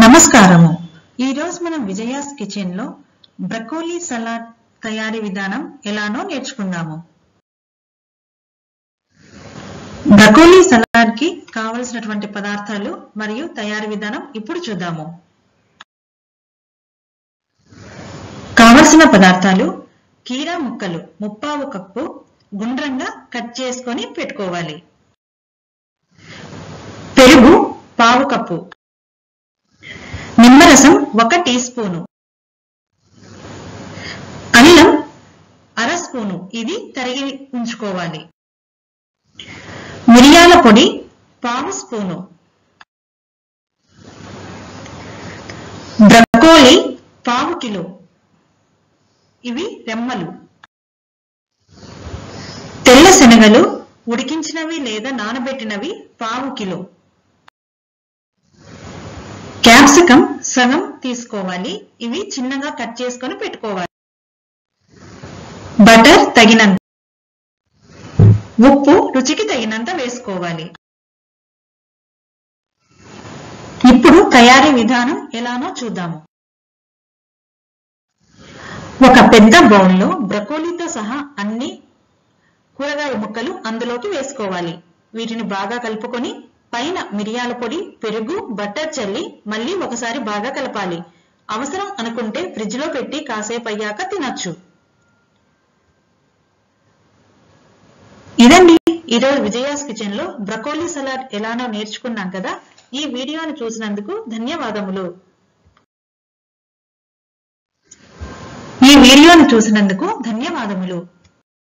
నమస్కారము ఈరోజు మనం విజయాస్ కిచెన్ లో బ్రకోలీ సలాడ్ తయారీ విధానం ఎలానో నేర్చుకుందాము బ్రకోలీ సలాడ్ కి కావలసినటువంటి పదార్థాలు మరియు తయారీ విధానం ఇప్పుడు చూద్దాము కావలసిన పదార్థాలు కీరా ముక్కలు ముప్పావు కప్పు గుండ్రంగా కట్ చేసుకొని పెట్టుకోవాలి పెరుగు పావు కప్పు నిమ్మరసం ఒక టీ స్పూను అల్లం అర స్పూను ఇది తరిగి ఉంచుకోవాలి మిరియాల పొడి పావు స్పూను బ్రకోలీ పావు కిలో ఇవి రెమ్మలు తెల్ల శనగలు ఉడికించినవి లేదా నానబెట్టినవి పావు కిలో క్యాప్సికం సగం తీసుకోవాలి ఇవి చిన్నగా కట్ చేసుకొని పెట్టుకోవాలి బటర్ తగినంత ఉప్పు రుచికి తగినంత వేసుకోవాలి ఇప్పుడు తయారీ విధానం ఎలానో చూద్దాము ఒక పెద్ద బౌల్లో బ్రకోలీతో సహా అన్ని కూరగాయ ముక్కలు అందులోకి వేసుకోవాలి వీటిని బాగా కలుపుకొని పైన మిరియాల పొడి పెరుగు బట్టర్ చల్లి మళ్ళీ ఒకసారి బాగా కలపాలి అవసరం అనుకుంటే ఫ్రిడ్జ్ లో పెట్టి కాసేపు అయ్యాక తినొచ్చు ఇదండి ఈరోజు విజయాస్ కిచెన్ లో బ్రకోలీ సలాడ్ ఎలానో నేర్చుకున్నాం కదా ఈ వీడియోని చూసినందుకు ధన్యవాదములు ఈ వీడియోను చూసినందుకు ధన్యవాదములు